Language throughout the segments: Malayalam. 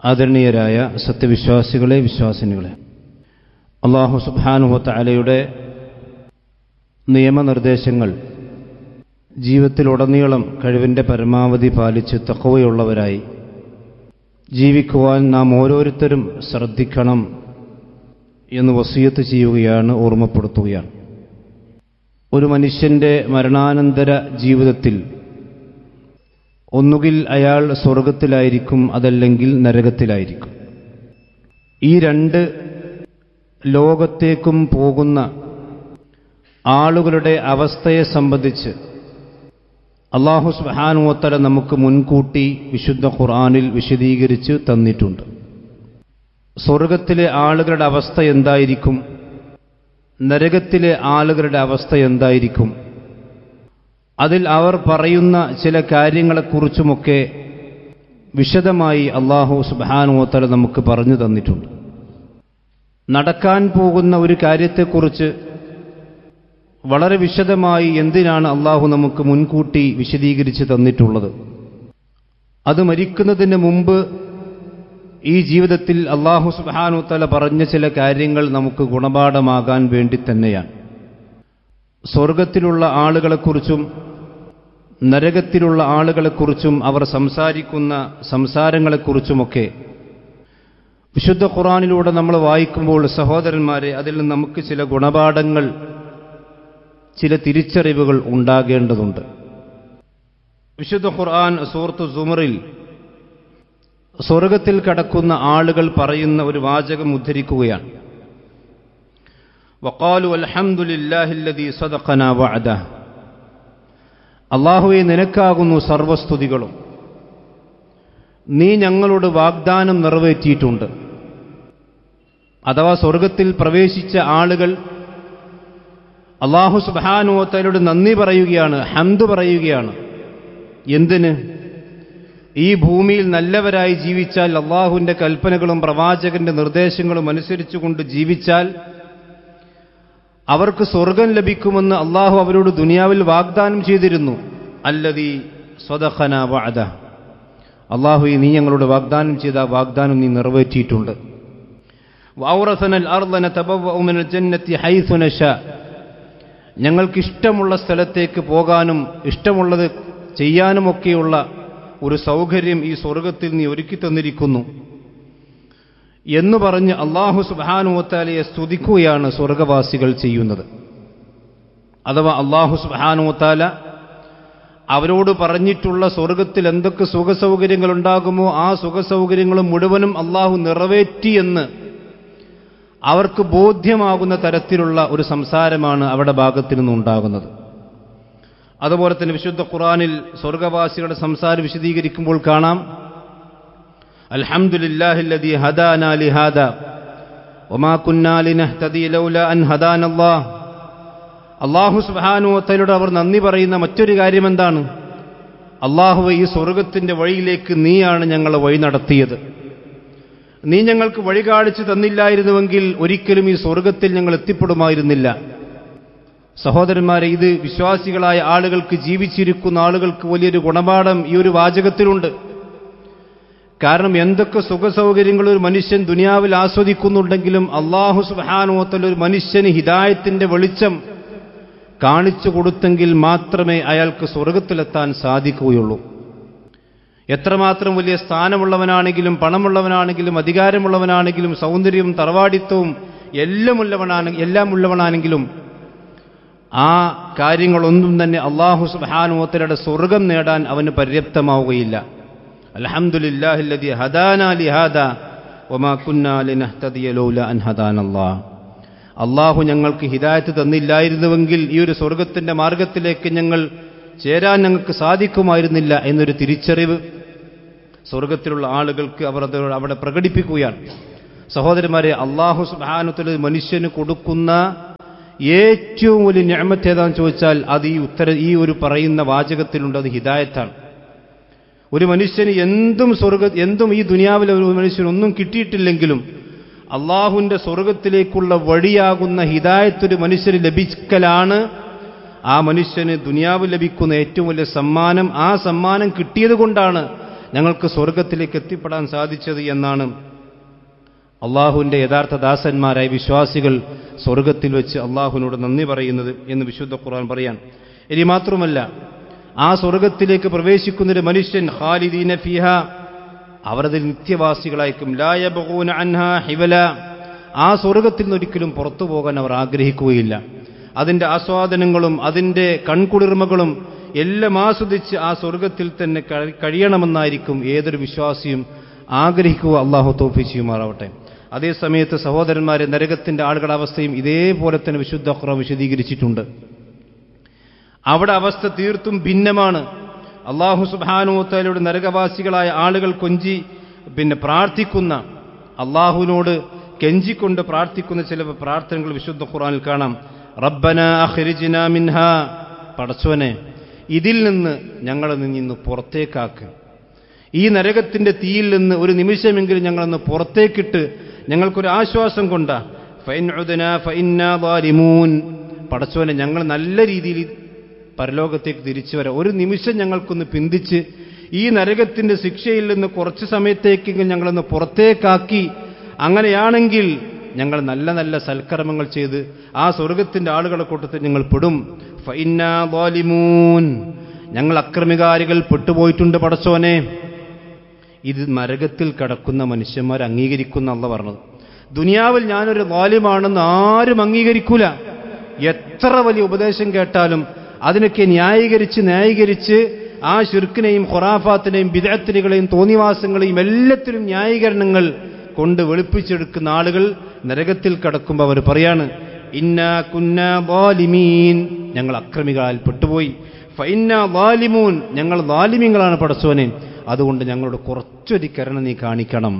ആദരണീയരായ സത്യവിശ്വാസികളെ വിശ്വാസിനികളെ അള്ളാഹു സുബാനുഹത്ത അലയുടെ നിയമനിർദ്ദേശങ്ങൾ ജീവിതത്തിലുടനീളം കഴിവിൻ്റെ പരമാവധി പാലിച്ച് തക്കവയുള്ളവരായി ജീവിക്കുവാൻ നാം ഓരോരുത്തരും ശ്രദ്ധിക്കണം എന്ന് വസീയത്ത് ചെയ്യുകയാണ് ഓർമ്മപ്പെടുത്തുകയാണ് ഒരു മനുഷ്യൻ്റെ മരണാനന്തര ജീവിതത്തിൽ ഒന്നുകിൽ അയാൾ സ്വർഗത്തിലായിരിക്കും അതല്ലെങ്കിൽ നരകത്തിലായിരിക്കും ഈ രണ്ട് ലോകത്തേക്കും പോകുന്ന ആളുകളുടെ അവസ്ഥയെ സംബന്ധിച്ച് അള്ളാഹു സുബാനുവത്തല നമുക്ക് മുൻകൂട്ടി വിശുദ്ധ ഖുർആാനിൽ വിശദീകരിച്ച് തന്നിട്ടുണ്ട് സ്വർഗത്തിലെ ആളുകളുടെ അവസ്ഥ എന്തായിരിക്കും നരകത്തിലെ ആളുകളുടെ അവസ്ഥ എന്തായിരിക്കും അതിൽ അവർ പറയുന്ന ചില കാര്യങ്ങളെക്കുറിച്ചുമൊക്കെ വിശദമായി അള്ളാഹു സുബാനുവത്തല നമുക്ക് പറഞ്ഞു തന്നിട്ടുണ്ട് നടക്കാൻ പോകുന്ന ഒരു കാര്യത്തെക്കുറിച്ച് വളരെ വിശദമായി എന്തിനാണ് അള്ളാഹു നമുക്ക് മുൻകൂട്ടി വിശദീകരിച്ച് തന്നിട്ടുള്ളത് അത് മരിക്കുന്നതിന് മുമ്പ് ഈ ജീവിതത്തിൽ അള്ളാഹു സുബാനുത്തല പറഞ്ഞ ചില കാര്യങ്ങൾ നമുക്ക് ഗുണപാഠമാകാൻ വേണ്ടി തന്നെയാണ് സ്വർഗത്തിലുള്ള ആളുകളെക്കുറിച്ചും നരകത്തിലുള്ള ആളുകളെക്കുറിച്ചും അവർ സംസാരിക്കുന്ന സംസാരങ്ങളെക്കുറിച്ചുമൊക്കെ വിശുദ്ധ ഖുറാനിലൂടെ നമ്മൾ വായിക്കുമ്പോൾ സഹോദരന്മാരെ അതിൽ നിന്ന് നമുക്ക് ചില ഗുണപാഠങ്ങൾ ചില തിരിച്ചറിവുകൾ ഉണ്ടാകേണ്ടതുണ്ട് വിശുദ്ധ ഖുർആൻ സൂറത്തു സുമറിൽ സ്വർഗത്തിൽ കടക്കുന്ന ആളുകൾ പറയുന്ന ഒരു വാചകം ഉദ്ധരിക്കുകയാണ് വക്കാലു അൽഹംദുലില്ലാഹില്ലദീ സദഖന വഅദ അള്ളാഹുവെ നിനക്കാകുന്നു സർവസ്തുതികളും നീ ഞങ്ങളോട് വാഗ്ദാനം നിറവേറ്റിയിട്ടുണ്ട് അഥവാ സ്വർഗത്തിൽ പ്രവേശിച്ച ആളുകൾ അള്ളാഹു സുബാനുവത്തലോട് നന്ദി പറയുകയാണ് ഹന്ത് പറയുകയാണ് എന്തിന് ഈ ഭൂമിയിൽ നല്ലവരായി ജീവിച്ചാൽ അള്ളാഹുവിൻ്റെ കൽപ്പനകളും പ്രവാചകന്റെ നിർദ്ദേശങ്ങളും അനുസരിച്ചുകൊണ്ട് ജീവിച്ചാൽ അവർക്ക് സ്വർഗം ലഭിക്കുമെന്ന് അള്ളാഹു അവരോട് ദുനിയാവിൽ വാഗ്ദാനം ചെയ്തിരുന്നു അല്ലതീ സ്വതഖന വാദ അള്ളാഹു നീ ഞങ്ങളോട് വാഗ്ദാനം ചെയ്ത വാഗ്ദാനം നീ നിറവേറ്റിയിട്ടുണ്ട് വൗറസനൽ അർദന തബവ്വഉമിനൽ ജന്നത്തി ഹൈസു നശാ ഞങ്ങൾക്കിഷ്ടമുള്ള സ്ഥലത്തേക്ക് പോകാനും ഇഷ്ടമുള്ളത് ചെയ്യാനുമൊക്കെയുള്ള ഒരു സൗകര്യം ഈ സ്വർഗത്തിൽ നീ ഒരുക്കി തന്നിരിക്കുന്നു എന്ന് പറഞ്ഞ് അള്ളാഹു സുബാനുവത്താലയെ സ്തുതിക്കുകയാണ് സ്വർഗവാസികൾ ചെയ്യുന്നത് അഥവാ അള്ളാഹു സുബാനുവത്താല അവരോട് പറഞ്ഞിട്ടുള്ള സ്വർഗത്തിൽ എന്തൊക്കെ സുഖസൗകര്യങ്ങൾ ഉണ്ടാകുമോ ആ സുഖസൗകര്യങ്ങളും മുഴുവനും അള്ളാഹു നിറവേറ്റിയെന്ന് അവർക്ക് ബോധ്യമാകുന്ന തരത്തിലുള്ള ഒരു സംസാരമാണ് അവിടെ ഭാഗത്തിൽ നിന്നുണ്ടാകുന്നത് അതുപോലെ തന്നെ വിശുദ്ധ ഖുറാനിൽ സ്വർഗവാസികളുടെ സംസാരം വിശദീകരിക്കുമ്പോൾ കാണാം അൽഹംദുലില്ലാഹില്ലദീ ഹദാന ലിഹാദ വമാ കുന്നാ ലിനഹ്തദി ലൗലാ അൻ ഹദാനല്ലാഹ് അള്ളാഹു സുബ്ഹാനഹു അവർ നന്ദി പറയുന്ന മറ്റൊരു കാര്യം എന്താണ് അള്ളാഹു ഈ സ്വർഗത്തിന്റെ വഴിയിലേക്ക് നീയാണ് ഞങ്ങളെ വഴി നടത്തിയത് നീ ഞങ്ങൾക്ക് വഴി കാണിച്ചു തന്നില്ലായിരുന്നുവെങ്കിൽ ഒരിക്കലും ഈ സ്വർഗത്തിൽ ഞങ്ങൾ എത്തിപ്പെടുമായിരുന്നില്ല സഹോദരന്മാരെ ഇത് വിശ്വാസികളായ ആളുകൾക്ക് ജീവിച്ചിരിക്കുന്ന ആളുകൾക്ക് വലിയൊരു ഗുണപാഠം ഈ ഒരു വാചകത്തിലുണ്ട് കാരണം എന്തൊക്കെ സുഖസൗകര്യങ്ങൾ ഒരു മനുഷ്യൻ ദുനിയാവിൽ ആസ്വദിക്കുന്നുണ്ടെങ്കിലും അള്ളാഹു സുബാനുവത്തൽ ഒരു മനുഷ്യന് ഹിദായത്തിന്റെ വെളിച്ചം കാണിച്ചു കൊടുത്തെങ്കിൽ മാത്രമേ അയാൾക്ക് സ്വർഗത്തിലെത്താൻ സാധിക്കുകയുള്ളൂ എത്രമാത്രം വലിയ സ്ഥാനമുള്ളവനാണെങ്കിലും പണമുള്ളവനാണെങ്കിലും അധികാരമുള്ളവനാണെങ്കിലും സൗന്ദര്യവും തറവാടിത്തവും എല്ലാമുള്ളവനാണ് എല്ലാം ഉള്ളവനാണെങ്കിലും ആ കാര്യങ്ങളൊന്നും തന്നെ അള്ളാഹു സുബാനുവത്തലയുടെ സ്വർഗം നേടാൻ അവന് പര്യാപ്തമാവുകയില്ല അലഹമുല്ലാഹില്ലതി ഹദാന ലിഹാദ ഒമാ കുന്നാലിനഹ്തദിയലൗല അൻ ഹദാനല്ലാഹ് അള്ളാഹു ഞങ്ങൾക്ക് ഹിദായത്ത് തന്നില്ലായിരുന്നുവെങ്കിൽ ഈ ഒരു സ്വർഗത്തിന്റെ മാർഗത്തിലേക്ക് ഞങ്ങൾ ചേരാൻ ഞങ്ങൾക്ക് സാധിക്കുമായിരുന്നില്ല എന്നൊരു തിരിച്ചറിവ് സ്വർഗത്തിലുള്ള ആളുകൾക്ക് അവർ അത് അവിടെ പ്രകടിപ്പിക്കുകയാണ് സഹോദരന്മാരെ അള്ളാഹു സുബാനുത്തിൽ മനുഷ്യന് കൊടുക്കുന്ന ഏറ്റവും വലിയ ഞാമത്ത് ഏതാണെന്ന് ചോദിച്ചാൽ അത് ഈ ഉത്തര ഈ ഒരു പറയുന്ന വാചകത്തിലുണ്ട് അത് ഹിദായത്താണ് ഒരു മനുഷ്യന് എന്തും സ്വർഗ എന്തും ഈ ദുനിയാവിൽ ഒരു മനുഷ്യനൊന്നും കിട്ടിയിട്ടില്ലെങ്കിലും അള്ളാഹുവിൻ്റെ സ്വർഗത്തിലേക്കുള്ള വഴിയാകുന്ന ഹിദായത്ത് ഒരു മനുഷ്യന് ലഭിക്കലാണ് ആ മനുഷ്യന് ദുനിയാവ് ലഭിക്കുന്ന ഏറ്റവും വലിയ സമ്മാനം ആ സമ്മാനം കിട്ടിയത് കൊണ്ടാണ് ഞങ്ങൾക്ക് സ്വർഗത്തിലേക്ക് എത്തിപ്പെടാൻ സാധിച്ചത് എന്നാണ് അള്ളാഹുവിൻ്റെ യഥാർത്ഥ ദാസന്മാരായ വിശ്വാസികൾ സ്വർഗത്തിൽ വെച്ച് അള്ളാഹുവിനോട് നന്ദി പറയുന്നത് എന്ന് വിശുദ്ധ ഖുർആൻ പറയാൻ ഇനി മാത്രമല്ല ആ സ്വർഗത്തിലേക്ക് പ്രവേശിക്കുന്നൊരു മനുഷ്യൻ ഖാലിദീന ഫിഹ അവരതിൽ നിത്യവാസികളായിരിക്കും ലായബൂന അൻഹ ഹിവല ആ സ്വർഗത്തിൽ നിന്ന് ഒരിക്കലും പുറത്തു പോകാൻ അവർ ആഗ്രഹിക്കുകയില്ല അതിൻ്റെ ആസ്വാദനങ്ങളും അതിൻ്റെ കൺകുളിർമകളും എല്ലാം ആസ്വദിച്ച് ആ സ്വർഗത്തിൽ തന്നെ കഴി- കഴിയണമെന്നായിരിക്കും ഏതൊരു വിശ്വാസിയും ആഗ്രഹിക്കുക അള്ളാഹു തോഫിച്ചുമാറാവട്ടെ അതേസമയത്ത് സഹോദരന്മാരെ നരകത്തിന്റെ ആളുകളുടെ അവസ്ഥയും ഇതേപോലെ തന്നെ വിശുദ്ധ ഖുറ വിശദീകരിച്ചിട്ടുണ്ട് അവിടെ അവസ്ഥ തീർത്തും ഭിന്നമാണ് അള്ളാഹു സുബാനുത്തലയുടെ നരകവാസികളായ ആളുകൾ കൊഞ്ചി പിന്നെ പ്രാർത്ഥിക്കുന്ന അള്ളാഹുവിനോട് കെഞ്ചിക്കൊണ്ട് പ്രാർത്ഥിക്കുന്ന ചില പ്രാർത്ഥനകൾ വിശുദ്ധ ഖുറാനിൽ കാണാം റബ്ബന അഖ്രിജ്ന മിൻഹ പടച്ചോനെ ഇതിൽ നിന്ന് ഞങ്ങളെ നിന്ന് പുറത്തേക്കാക്ക് ഈ നരകത്തിന്റെ തീയിൽ നിന്ന് ഒരു നിമിഷമെങ്കിലും ഞങ്ങളൊന്ന് പുറത്തേക്കിട്ട് ഞങ്ങൾക്കൊരു ആശ്വാസം കൊണ്ട ഫൈൻ ഉദന ഫൈന്നാ ളാലിമൂൻ പടച്ചോനെ ഞങ്ങൾ നല്ല രീതിയിൽ പരലോകത്തേക്ക് തിരിച്ചു വരാം ഒരു നിമിഷം ഞങ്ങൾക്കൊന്ന് പിന്തിച്ച് ഈ നരകത്തിന്റെ ശിക്ഷയിൽ നിന്ന് കുറച്ച് സമയത്തേക്കെങ്കിലും ഞങ്ങളൊന്ന് പുറത്തേക്കാക്കി അങ്ങനെയാണെങ്കിൽ ഞങ്ങൾ നല്ല നല്ല സൽക്കർമ്മങ്ങൾ ചെയ്ത് ആ സ്വർഗത്തിന്റെ ആളുകളെ കൂട്ടത്തിൽ ഞങ്ങൾ പെടും ഫൈന്നാ ളാലിമൂൻ ഞങ്ങൾ അക്രമികാരികൾ പെട്ടുപോയിട്ടുണ്ട് പടച്ചോനെ ഇത് നരകത്തിൽ കിടക്കുന്ന മനുഷ്യന്മാർ അംഗീകരിക്കുന്ന അല്ല പറഞ്ഞത് ദുനിയാവിൽ ഞാനൊരു വാല്യമാണെന്ന് ആരും അംഗീകരിക്കൂല എത്ര വലിയ ഉപദേശം കേട്ടാലും അതിനൊക്കെ ന്യായീകരിച്ച് ന്യായീകരിച്ച് ആ ഷിർക്കിനെയും ഖുറാഫാത്തിനെയും വിദഗ്ധനികളെയും തോന്നിവാസങ്ങളെയും എല്ലാത്തിലും ന്യായീകരണങ്ങൾ കൊണ്ട് വെളുപ്പിച്ചെടുക്കുന്ന ആളുകൾ നരകത്തിൽ കിടക്കുമ്പോൾ അവർ പറയാണ് ഇന്ന കുന്ന വാലിമീൻ ഞങ്ങൾ അക്രമികളാൽ പെട്ടുപോയി ഫൈന്ന വാലിമൂൻ ഞങ്ങൾ വാലിമ്യങ്ങളാണ് പടച്ചോനെ അതുകൊണ്ട് ഞങ്ങളോട് കുറച്ചൊരു കരുണ നീ കാണിക്കണം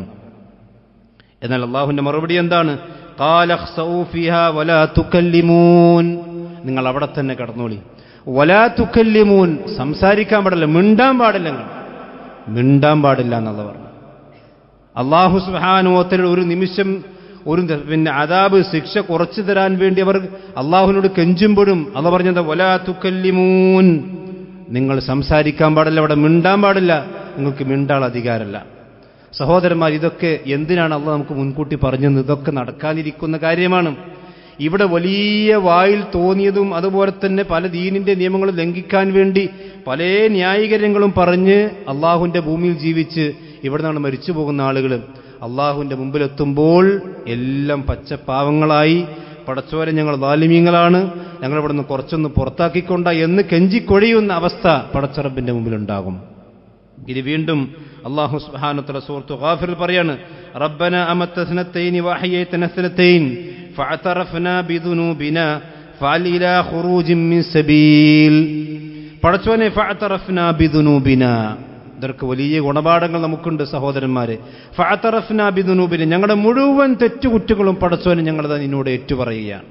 എന്നാൽ അള്ളാഹുവിന്റെ മറുപടി എന്താണ് "ഖാല ഖ്സഊ ഫീഹാ വലാ തുകല്ലിമൂൻ." നിങ്ങൾ അവിടെ തന്നെ കടന്നോളി വലാ തുക്കല്ലിമൂൻ സംസാരിക്കാൻ പാടില്ല മിണ്ടാൻ പാടില്ല നിങ്ങൾ മിണ്ടാൻ പാടില്ല എന്നുള്ള പറഞ്ഞു അള്ളാഹു സുഹാനുവത്തിൽ ഒരു നിമിഷം ഒരു ന- പിന്നെ അതാബ് ശിക്ഷ കുറച്ചു തരാൻ വേണ്ടി അവർ അള്ളാഹുവിനോട് കെഞ്ചുമ്പോഴും അത് പറഞ്ഞത് വലാ തുക്കല്ലിമൂൻ നിങ്ങൾ സംസാരിക്കാൻ പാടില്ല അവിടെ മിണ്ടാൻ പാടില്ല നിങ്ങൾക്ക് മിണ്ടാൻ അധികാരമല്ല സഹോദരന്മാർ ഇതൊക്കെ എന്തിനാണ് അള്ളാഹ് നമുക്ക് മുൻകൂട്ടി പറഞ്ഞത് ഇതൊക്കെ നടക്കാനിരിക്കുന്ന കാര്യമാണ് ഇവിടെ വലിയ വായിൽ തോന്നിയതും അതുപോലെ തന്നെ പല ദീനിന്റെ നിയമങ്ങളും ലംഘിക്കാൻ വേണ്ടി പല ന്യായീകര്യങ്ങളും പറഞ്ഞ് അള്ളാഹുവിന്റെ ഭൂമിയിൽ ജീവിച്ച് ഇവിടെ നിന്നാണ് മരിച്ചു പോകുന്ന ആളുകൾ അള്ളാഹുവിന്റെ മുമ്പിലെത്തുമ്പോൾ എല്ലാം പച്ചപ്പാവങ്ങളായി പടച്ചോരെ ഞങ്ങൾ വാലിമീങ്ങളാണ് ഞങ്ങൾ ഇവിടെ നിന്ന് കുറച്ചൊന്ന് പുറത്താക്കിക്കൊണ്ട എന്ന് കെഞ്ചിക്കൊഴിയുന്ന അവസ്ഥ പടച്ചറബിന്റെ മുമ്പിലുണ്ടാകും ഇത് വീണ്ടും അള്ളാഹു സുബ്ഹാനഹു സൂറത്തു ഗാഫിറിൽ പറയാണ് റബ്ബന അമത്ത സനത്തൈനി വഹയതന സനത്തൈൻ ഫഅതറഫ്നാ ബിദുനൂബിനാ ഫഅൽ ഇലാ ഖുറൂജിൻ മിൻ സബീൽ പടച്ചോനെ ഫഅതറഫ്നാ ബിദുനൂബിനാ ഇതൊക്കെ വലിയ ഗുണപാഠങ്ങൾ നമുക്കുണ്ട് സഹോദരന്മാരെ ഫഅതറഫ്നാ ബിദുനൂബിന ഞങ്ങളുടെ മുഴുവൻ തെറ്റുകുറ്റങ്ങളും പടച്ചോനെ ഞങ്ങളത് നിന്നോട് ഏറ്റുപറയുകയാണ്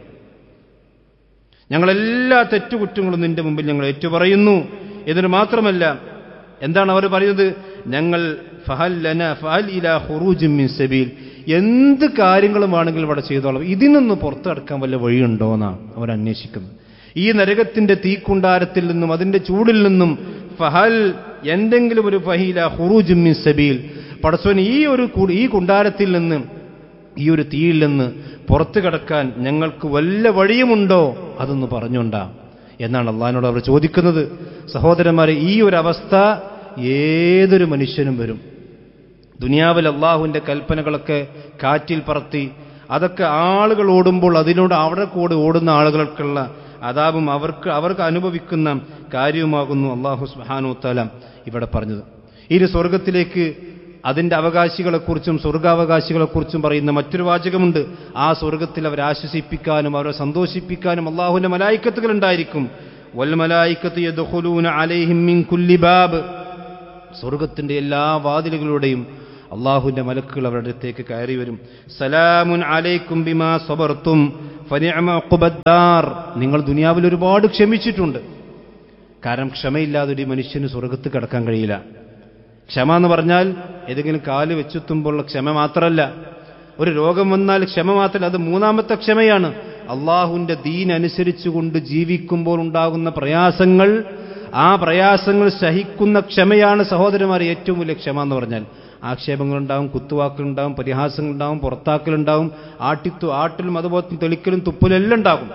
ഞങ്ങളെല്ലാ തെറ്റുകുറ്റങ്ങളും നിന്റെ മുമ്പിൽ ഞങ്ങൾ ഏറ്റുപറയുന്നു ഇതിന് മാത്രമല്ല എന്താണ് അവർ പറയുന്നത് ഞങ്ങൾ ഫഹൽ ലന ഫഹൽ ഇലാ ഖുറൂജിൻ മിൻ സബീൽ എന്ത് കാര്യങ്ങളും വേണമെങ്കിലും ഇവിടെ ചെയ്തോളാം ഇതിൽ നിന്ന് പുറത്തു കടക്കാൻ വല്ല വഴിയുണ്ടോ എന്നാണ് അവർ അന്വേഷിക്കുന്നത് ഈ നരകത്തിന്റെ തീക്കുണ്ടാരത്തിൽ നിന്നും അതിന്റെ ചൂടിൽ നിന്നും ഫഹൽ എന്തെങ്കിലും ഒരു ഫഹീല ഖുറൂജിൻ മിൻ സബീൽ പടച്ചോൻ ഈ ഒരു കു- ഈ കുണ്ടാരത്തിൽ നിന്ന് ഈ ഒരു തീയിൽ നിന്ന് പുറത്തു കടക്കാൻ ഞങ്ങൾക്ക് വല്ല വഴിയുമുണ്ടോ അതൊന്ന് പറഞ്ഞുണ്ടാ എന്നാണ് അള്ളഹാനോട് അവർ ചോദിക്കുന്നത് സഹോദരന്മാരെ ഈ ഒരു അവസ്ഥ ഏതൊരു മനുഷ്യനും വരും ദുനിയാവിൽ അള്ളാഹുവിൻ്റെ കൽപ്പനകളൊക്കെ കാറ്റിൽ പറത്തി അതൊക്കെ ആളുകൾ ഓടുമ്പോൾ അതിനോട് അവിടെ കൂടെ ഓടുന്ന ആളുകൾക്കുള്ള അതാപും അവർക്ക് അവർക്ക് അനുഭവിക്കുന്ന കാര്യവുമാകുന്നു അള്ളാഹു സുബ്ഹാനഹു തആല ഇവിടെ പറഞ്ഞത് ഇനി സ്വർഗത്തിലേക്ക് അതിന്റെ അവകാശികളെക്കുറിച്ചും സ്വർഗാവകാശികളെക്കുറിച്ചും പറയുന്ന മറ്റൊരു വാചകമുണ്ട് ആ സ്വർഗത്തിൽ അവരെ ആശ്വസിപ്പിക്കാനും അവരെ സന്തോഷിപ്പിക്കാനും അള്ളാഹുവിന്റെ മലായിക്കത്തുകൾ ഉണ്ടായിരിക്കും വൽ മലായിക്കത്ത് യദ്ഖുലൂന അലൈഹിം മിൻ കുല്ലി ബാബ് സ്വർഗത്തിന്റെ എല്ലാ വാതിലുകളുടെയും അള്ളാഹുവിന്റെ മലക്കുകൾ അവരുടെ അടുത്തേക്ക് കയറി വരും സലാമുൻ അലൈക്കും ബിമാ സബർത്തും ഫനിഅമ ഉഖ്ബദ്ദാർ നിങ്ങൾ ദുനിയാവിൽ ഒരുപാട് ക്ഷമിച്ചിട്ടുണ്ട് കാരണം ക്ഷമയില്ലാതെ ഒരു മനുഷ്യന് സ്വർഗത്ത് കിടക്കാൻ കഴിയില്ല ക്ഷമ എന്ന് പറഞ്ഞാൽ ഏതെങ്കിലും കാല് വെച്ചെത്തുമ്പോഴുള്ള ക്ഷമ മാത്രമല്ല ഒരു രോഗം വന്നാൽ ക്ഷമ മാത്രമല്ല അത് മൂന്നാമത്തെ ക്ഷമയാണ് അള്ളാഹുവിന്റെ ദീൻ അനുസരിച്ചുകൊണ്ട് ജീവിക്കുമ്പോൾ ഉണ്ടാകുന്ന പ്രയാസങ്ങൾ ആ പ്രയാസങ്ങൾ സഹിക്കുന്ന ക്ഷമയാണ് സഹോദരന്മാർ ഏറ്റവും വലിയ ക്ഷമ എന്ന് പറഞ്ഞാൽ ആക്ഷേപങ്ങളുണ്ടാവും കുത്തുവാക്കുകളുണ്ടാവും പരിഹാസങ്ങളുണ്ടാവും പുറത്താക്കലുണ്ടാവും ആട്ടിത്തു ആട്ടിലും അതുപോലെ തെളിക്കലും തുപ്പലും എല്ലാം ഉണ്ടാകും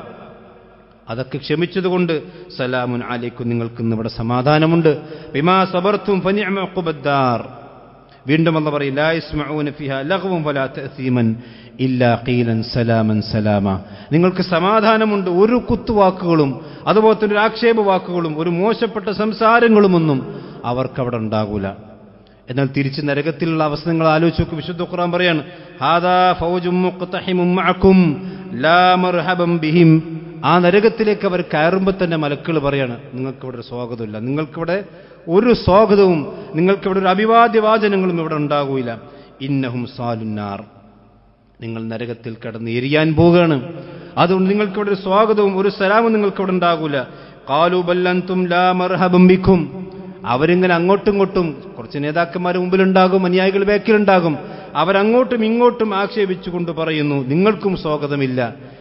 അതൊക്കെ ക്ഷമിച്ചതുകൊണ്ട് സലാമുൻ അലൈക്കും നിങ്ങൾക്ക് ഇന്ന് ഇവിടെ സമാധാനമുണ്ട് ബിമാ സബർത്തും ഫനിഅമ ഉഖ്ബദ്ദാർ വീണ്ടും അല്ല പറയും ലാ യസ്മഊന ഫിഹാ ലഗ്വൻ വലാ തഅസീമൻ ഇല്ലാ ഖീലൻ സലാമൻ സലാമ നിങ്ങൾക്ക് സമാധാനമുണ്ട് ഒരു കുത്തുവാക്കുകളും അതുപോലെ തന്നെ ഒരു ആക്ഷേപ വാക്കുകളും ഒരു മോശപ്പെട്ട സംസാരങ്ങളുമൊന്നും അവർക്കവിടെ ഉണ്ടാകൂല എന്നാൽ തിരിച്ച് നരകത്തിലുള്ള അവസ്ഥ നിങ്ങൾ ആലോചിച്ച് നോക്ക് വിശുദ്ധ ഖുർആൻ പറയാണ് ഹാദാ ഫൗജും മുഖ്തഹിമും മഅക്കും ലാ മർഹബം ബിഹിം ആ നരകത്തിലേക്ക് അവർ കയറുമ്പോൾ തന്നെ മലക്കുകൾ പറയാണ് നിങ്ങൾക്കിവിടെ ഒരു സ്വാഗതമില്ല നിങ്ങൾക്കിവിടെ ഒരു സ്വാഗതവും നിങ്ങൾക്കിവിടെ ഒരു അഭിവാദ്യവാചനങ്ങളും ഇവിടെ ഉണ്ടാകൂല ഇന്നഹും സാലുന്നാർ നിങ്ങൾ നരകത്തിൽ കടന്ന് എരിയാൻ പോവുകയാണ് അതുകൊണ്ട് നിങ്ങൾക്കിവിടെ ഒരു സ്വാഗതവും ഒരു സലാമും നിങ്ങൾക്കിവിടെ ഉണ്ടാകൂല കാലു ബല്ലന്തും ലാ മർഹബം ബിക്കും അവരിങ്ങനെ അങ്ങോട്ടും ഇങ്ങോട്ടും കുറച്ച് നേതാക്കന്മാർ മുമ്പിലുണ്ടാകും അനുയായികൾ ബാക്കിലുണ്ടാകും അവരങ്ങോട്ടും ഇങ്ങോട്ടും ആക്ഷേപിച്ചുകൊണ്ട് പറയുന്നു നിങ്ങൾക്കും സ്വാഗതമില്ല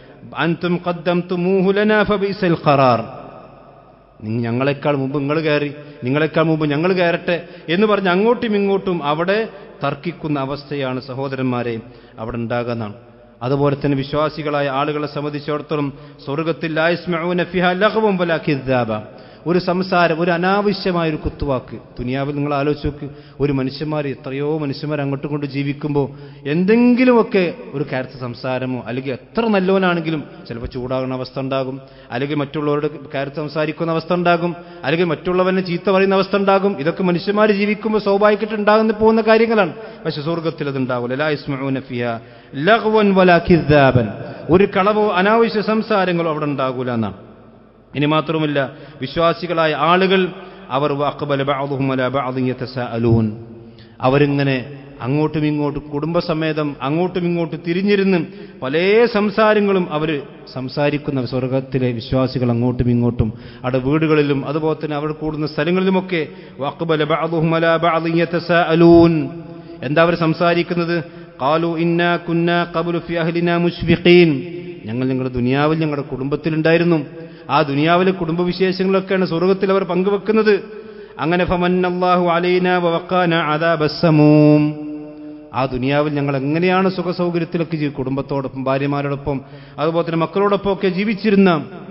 അൻതും ഖദ്ദംതുമൂഹു ലനാ ഫബിസൽ ഖറാർ നിങ്ങൾ ഞങ്ങളെക്കാൾ മുമ്പ് നിങ്ങൾ കയറി നിങ്ങളെക്കാൾ മുമ്പ് ഞങ്ങൾ കയറട്ടെ എന്ന് പറഞ്ഞ് അങ്ങോട്ടും ഇങ്ങോട്ടും അവിടെ തർക്കിക്കുന്ന അവസ്ഥയാണ് സഹോദരന്മാരെ അവിടെ ഉണ്ടാകുന്നതാണ് അതുപോലെ തന്നെ വിശ്വാസികളായ ആളുകളെ സംബന്ധിച്ചിടത്തോളം സ്വർഗത്തിൽ ആയുസ്മഊന ഫിഹ ലഹവും വലാ കിദ്ദാബ ഒരു സംസാരം ഒരു അനാവശ്യമായ ഒരു കുത്തുവാക്ക് ദുനിയാവിൽ നിങ്ങൾ ആലോചിച്ച് നോക്ക് ഒരു മനുഷ്യന്മാർ എത്രയോ മനുഷ്യന്മാർ അങ്ങോട്ടും കൊണ്ട് ജീവിക്കുമ്പോൾ എന്തെങ്കിലുമൊക്കെ ഒരു കാര്യത്തെ സംസാരമോ അല്ലെങ്കിൽ എത്ര നല്ലവനാണെങ്കിലും ചിലപ്പോൾ ചൂടാകുന്ന അവസ്ഥ ഉണ്ടാകും അല്ലെങ്കിൽ മറ്റുള്ളവരുടെ കാര്യത്തെ സംസാരിക്കുന്ന അവസ്ഥ ഉണ്ടാകും അല്ലെങ്കിൽ മറ്റുള്ളവനെ ചീത്ത പറയുന്ന അവസ്ഥ ഉണ്ടാകും ഇതൊക്കെ മനുഷ്യന്മാർ ജീവിക്കുമ്പോൾ സ്വാഭാവികമായിട്ട് ഉണ്ടാകുന്ന പോകുന്ന കാര്യങ്ങളാണ് പക്ഷെ സ്വർഗത്തിൽ അത് ഉണ്ടാവില്ല ലാ യസ്മഊന ഫിഹ ലഗ്വൻ വലാ കിദ്ദാബൻ ഒരു കളവോ അനാവശ്യ സംസാരങ്ങളോ അവിടെ ഉണ്ടാകൂല എന്നാണ് ഇനി മാത്രമല്ല വിശ്വാസികളായ ആളുകൾ അവർ അക്ബല ബഅദുഹും അലാ ബഅദിൻ യതസാഅലൂൻ അവരിങ്ങനെ അങ്ങോട്ടും ഇങ്ങോട്ടും കുടുംബസമേതം അങ്ങോട്ടും ഇങ്ങോട്ടും തിരിഞ്ഞിരുന്ന് പല സംസാരങ്ങളും അവർ സംസാരിക്കുന്ന സ്വർഗത്തിലെ വിശ്വാസികൾ അങ്ങോട്ടും ഇങ്ങോട്ടും അവിടെ വീടുകളിലും അതുപോലെ തന്നെ അവർ കൂടുന്ന സ്ഥലങ്ങളിലുമൊക്കെ വഖബല ബഅദുഹും അലാ ബഅദിൻ യതസാഅലൂൻ എന്താ അവർ സംസാരിക്കുന്നത് ഖാലു ഇന്നാ കുന്നാ ഖബ്ലു ഫി അഹ്ലിനാ മുശ്ഫിഖീൻ ഞങ്ങൾ ഞങ്ങളുടെ ദുനിയാവിൽ ഞങ്ങളുടെ കുടുംബത്തിലുണ്ടായിരുന്നു ആ ദുനിയാവിലെ കുടുംബവിശേഷങ്ങളൊക്കെയാണ് സ്വർഗത്തിൽ അവർ പങ്കുവെക്കുന്നത് അങ്ങനെ ഫമന്നല്ലാഹു അലൈന വവഖാന അദാബസ്സമൂം ആ ദുനിയാവിൽ ഞങ്ങൾ എങ്ങനെയാണ് സുഖസൗകര്യത്തിലൊക്കെ ജീവി കുടുംബത്തോടൊപ്പം ഭാര്യമാരോടൊപ്പം അതുപോലെ തന്നെ മക്കളോടൊപ്പം ഒക്കെ ജീവിച്ചിരുന്ന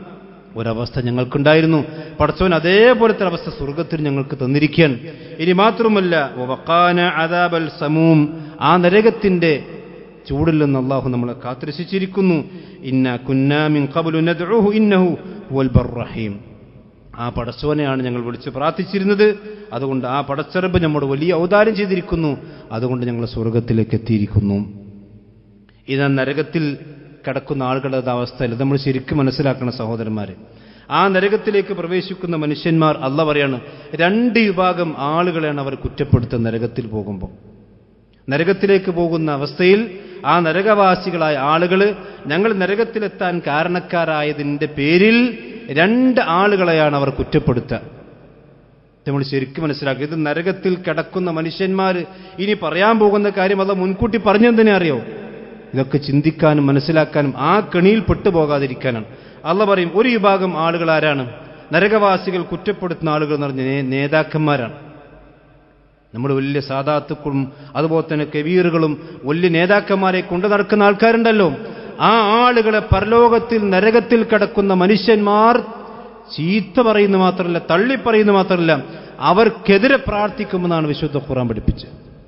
ഒരവസ്ഥ ഞങ്ങൾക്കുണ്ടായിരുന്നു പടച്ചവൻ അതേപോലത്തെ അവസ്ഥ സ്വർഗത്തിൽ ഞങ്ങൾക്ക് തന്നിരിക്കാൻ ഇനി മാത്രമല്ല വവഖാന അദാബൽ സമൂം ആ നരകത്തിന്റെ ചൂടിൽ നിന്ന് അള്ളാഹു നമ്മളെ കാത്തുരക്ഷിച്ചിരിക്കുന്നു ഇന്ന കുന്നാമിൻ ഖബലു നദ്ഉഹു ഇന്നഹു ഹുവൽ ബർറഹീം ആ പടച്ചവനെയാണ് ഞങ്ങൾ വിളിച്ച് പ്രാർത്ഥിച്ചിരുന്നത് അതുകൊണ്ട് ആ പടച്ചറബ് നമ്മോട് വലിയ ഔദാര്യം ചെയ്തിരിക്കുന്നു അതുകൊണ്ട് ഞങ്ങൾ സ്വർഗത്തിലേക്ക് എത്തിയിരിക്കുന്നു ഇത് നരകത്തിൽ കിടക്കുന്ന ആളുകളുടെ അവസ്ഥയിൽ നമ്മൾ ശരിക്കും മനസ്സിലാക്കണം സഹോദരന്മാരെ ആ നരകത്തിലേക്ക് പ്രവേശിക്കുന്ന മനുഷ്യന്മാർ അല്ല പറയാണ് രണ്ട് വിഭാഗം ആളുകളെയാണ് അവർ കുറ്റപ്പെടുത്തുക നരകത്തിൽ പോകുമ്പോൾ നരകത്തിലേക്ക് പോകുന്ന അവസ്ഥയിൽ ആ നരകവാസികളായ ആളുകൾ ഞങ്ങൾ നരകത്തിലെത്താൻ കാരണക്കാരായതിൻ്റെ പേരിൽ രണ്ട് ആളുകളെയാണ് അവർ കുറ്റപ്പെടുത്തുക നമ്മൾ ശരിക്കും മനസ്സിലാക്കുക ഇത് നരകത്തിൽ കിടക്കുന്ന മനുഷ്യന്മാർ ഇനി പറയാൻ പോകുന്ന കാര്യം അത് മുൻകൂട്ടി പറഞ്ഞെന്തിനെ അറിയോ ഇതൊക്കെ ചിന്തിക്കാനും മനസ്സിലാക്കാനും ആ കെണിയിൽ പെട്ടുപോകാതിരിക്കാനാണ് അല്ല പറയും ഒരു വിഭാഗം ആളുകൾ ആരാണ് നരകവാസികൾ കുറ്റപ്പെടുത്തുന്ന ആളുകൾ എന്ന് പറഞ്ഞ നേതാക്കന്മാരാണ് നമ്മൾ വലിയ സാധാത്തുക്കളും അതുപോലെ തന്നെ കബീറുകളും വലിയ നേതാക്കന്മാരെ കൊണ്ടു നടക്കുന്ന ആൾക്കാരുണ്ടല്ലോ ആ ആളുകളെ പരലോകത്തിൽ നരകത്തിൽ കിടക്കുന്ന മനുഷ്യന്മാർ ചീത്ത പറയുന്ന മാത്രമല്ല തള്ളിപ്പറയുന്ന മാത്രമല്ല അവർക്കെതിരെ പ്രാർത്ഥിക്കുമെന്നാണ് വിശുദ്ധ ഖുറാൻ പഠിപ്പിച്ചത്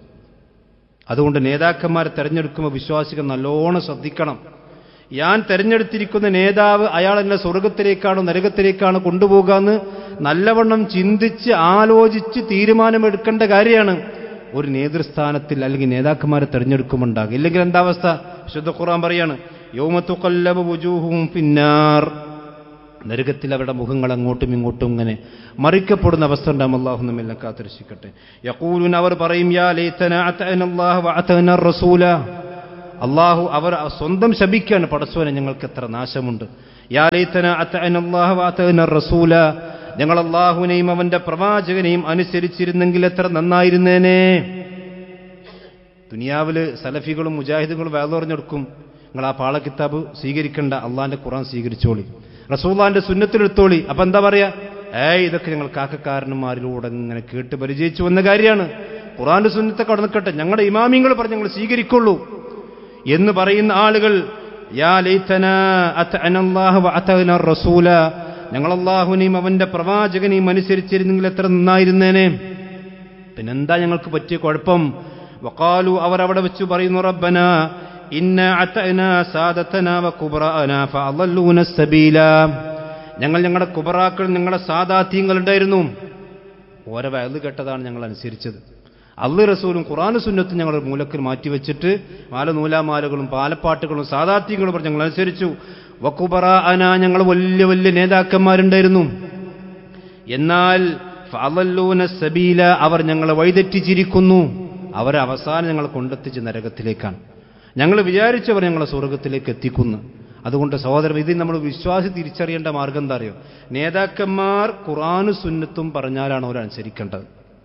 അതുകൊണ്ട് നേതാക്കന്മാരെ തെരഞ്ഞെടുക്കുമ്പോൾ വിശ്വാസികൾ നല്ലോണം ശ്രദ്ധിക്കണം ഞാൻ തെരഞ്ഞെടുത്തിരിക്കുന്ന നേതാവ് അയാൾ എന്നെ സ്വർഗത്തിലേക്കാണോ നരകത്തിലേക്കാണോ കൊണ്ടുപോകാന്ന് നല്ലവണ്ണം ചിന്തിച്ച് ആലോചിച്ച് തീരുമാനമെടുക്കേണ്ട കാര്യമാണ് ഒരു നേതൃസ്ഥാനത്തിൽ അല്ലെങ്കിൽ നേതാക്കന്മാരെ തെരഞ്ഞെടുക്കുമുണ്ടാകും ഇല്ലെങ്കിൽ എന്താ അവസ്ഥ ശുദ്ധ ഖുറാൻ പറയാണ് യോമത്തുക്കല്ലബ് വുജൂഹും പിന്നാർ നരകത്തിൽ അവരുടെ മുഖങ്ങൾ അങ്ങോട്ടും ഇങ്ങോട്ടും ഇങ്ങനെ മറിക്കപ്പെടുന്ന അവസ്ഥ ഉണ്ടാകും അള്ളാഹു നമ്മെല്ലാം കാത്തിരക്ഷിക്കട്ടെ യക്കൂലുൻ അവർ പറയും യാ ലൈതന അത്തഅനല്ലാഹു വഅതഅന റസൂല അള്ളാഹു അവർ സ്വന്തം ശപിക്കാണ് പടച്ചോനെ ഞങ്ങൾക്ക് എത്ര നാശമുണ്ട് യാ ലൈതന അത്തഅനല്ലാഹു വഅതഅന റസൂല ഞങ്ങൾ അള്ളാഹുവിനെയും അവന്റെ പ്രവാചകനെയും അനുസരിച്ചിരുന്നെങ്കിൽ എത്ര നന്നായിരുന്നേനെ ദുനിയാവിൽ സലഫികളും മുജാഹിദുകളും വേദോറിഞ്ഞെടുക്കും നിങ്ങൾ ആ പാള കിതാബ് സ്വീകരിക്കേണ്ട അള്ളാന്റെ ഖുറാൻ സ്വീകരിച്ചോളി റസൂള്ളാന്റെ സുന്നത്തിലെടുത്തോളി അപ്പൊ എന്താ പറയാ ഏയ് ഇതൊക്കെ ഞങ്ങൾ കാക്കക്കാരന്മാരിലൂടെ ഇങ്ങനെ കേട്ട് പരിചയിച്ചു വന്ന കാര്യമാണ് ഖുറാന്റെ സുന്നത്തെ കടന്നിക്കട്ടെ ഞങ്ങളുടെ ഇമാമിങ്ങൾ പറഞ്ഞ് ഞങ്ങൾ സ്വീകരിക്കുള്ളൂ എന്ന് പറയുന്ന ആളുകൾ യാ ലൈതന അത്അന അല്ലാഹ വഅതന റസൂല ഞങ്ങൾ അള്ളാഹുനെയും അവന്റെ പ്രവാചകനെയും അനുസരിച്ചിരുന്നെങ്കിൽ എത്ര നന്നായിരുന്നേനെ പിന്നെന്താ ഞങ്ങൾക്ക് പറ്റിയ കുഴപ്പം വക്കാലു അവർ അവിടെ വെച്ച് പറയുന്നു റബ്ബന ഇന്ന അത്തന സാദത്തന വ കുബ്രാന ഫഅളല്ലൂന സബീല ഞങ്ങൾ ഞങ്ങളുടെ കുബറാക്കൾ ഞങ്ങളുടെ സാദാത്യങ്ങൾ ഉണ്ടായിരുന്നു ഓരോ വയല് കേട്ടതാണ് ഞങ്ങൾ അനുസരിച്ചത് അള്ളു റസൂലും ഖുറാന് സുന്നത്തും ഞങ്ങൾ മൂലക്കിൽ മാറ്റിവെച്ചിട്ട് മാല നൂലാമാലകളും പാലപ്പാട്ടുകളും സാദാത്യങ്ങളും പറഞ്ഞ് ഞങ്ങൾ അനുസരിച്ചു വക്കുബറ അന ഞങ്ങൾ വലിയ വലിയ നേതാക്കന്മാരുണ്ടായിരുന്നു എന്നാൽ ഫഅളല്ലൂന സബീല അവർ ഞങ്ങളെ വഴിതെറ്റിച്ചിരിക്കുന്നു അവരെ അവസാനം ഞങ്ങൾ കൊണ്ടെത്തിച്ച് നരകത്തിലേക്കാണ് ഞങ്ങൾ വിചാരിച്ചവർ ഞങ്ങളെ സ്വർഗത്തിലേക്ക് എത്തിക്കുന്നു അതുകൊണ്ട് സഹോദരൻ ഇതിൽ നമ്മൾ വിശ്വാസി തിരിച്ചറിയേണ്ട മാർഗം എന്താ അറിയോ നേതാക്കന്മാർ ഖുറാനു സുന്നത്തും പറഞ്ഞാലാണ് അവർ അനുസരിക്കേണ്ടത്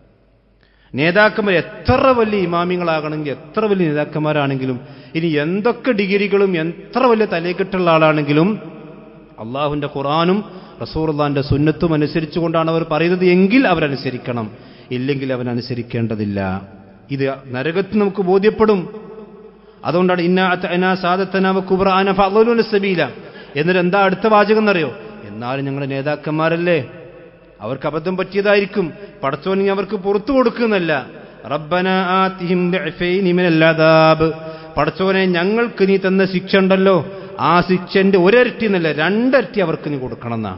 നേതാക്കന്മാർ എത്ര വലിയ ഇമാമിങ്ങളാകണമെങ്കിൽ എത്ര വലിയ നേതാക്കന്മാരാണെങ്കിലും ഇനി എന്തൊക്കെ ഡിഗ്രികളും എത്ര വലിയ തലേക്കെട്ടുള്ള ആളാണെങ്കിലും അള്ളാഹുവിന്റെ ഖുറാനും റസൂർദാന്റെ സുന്നത്തും അനുസരിച്ചുകൊണ്ടാണ് അവർ പറയുന്നത് എങ്കിൽ അവരനുസരിക്കണം ഇല്ലെങ്കിൽ അവൻ അനുസരിക്കേണ്ടതില്ല ഇത് നരകത്ത് നമുക്ക് ബോധ്യപ്പെടും അതുകൊണ്ടാണ് ഇന്ന അന സാദത്തന കുബ്രാന ഫഅളുന സബീല എന്നിട്ട് എന്താ അടുത്ത വാചകം എന്നറിയോ എന്നാലും ഞങ്ങളുടെ നേതാക്കന്മാരല്ലേ അവർക്ക് അബദ്ധം പറ്റിയതായിരിക്കും പടച്ചോനി അവർക്ക് പുറത്തു കൊടുക്കുന്നല്ല റബ്ബന ആതിഹിം ദഅഫൈനി മിനൽ അദാബ് പടച്ചോനെ ഞങ്ങൾക്ക് നീ തന്ന ശിക്ഷ ഉണ്ടല്ലോ ആ ശിക്ഷന്റെ ഒരരട്ടി എന്നല്ല രണ്ടരട്ടി അവർക്ക് നീ കൊടുക്കണം എന്നാ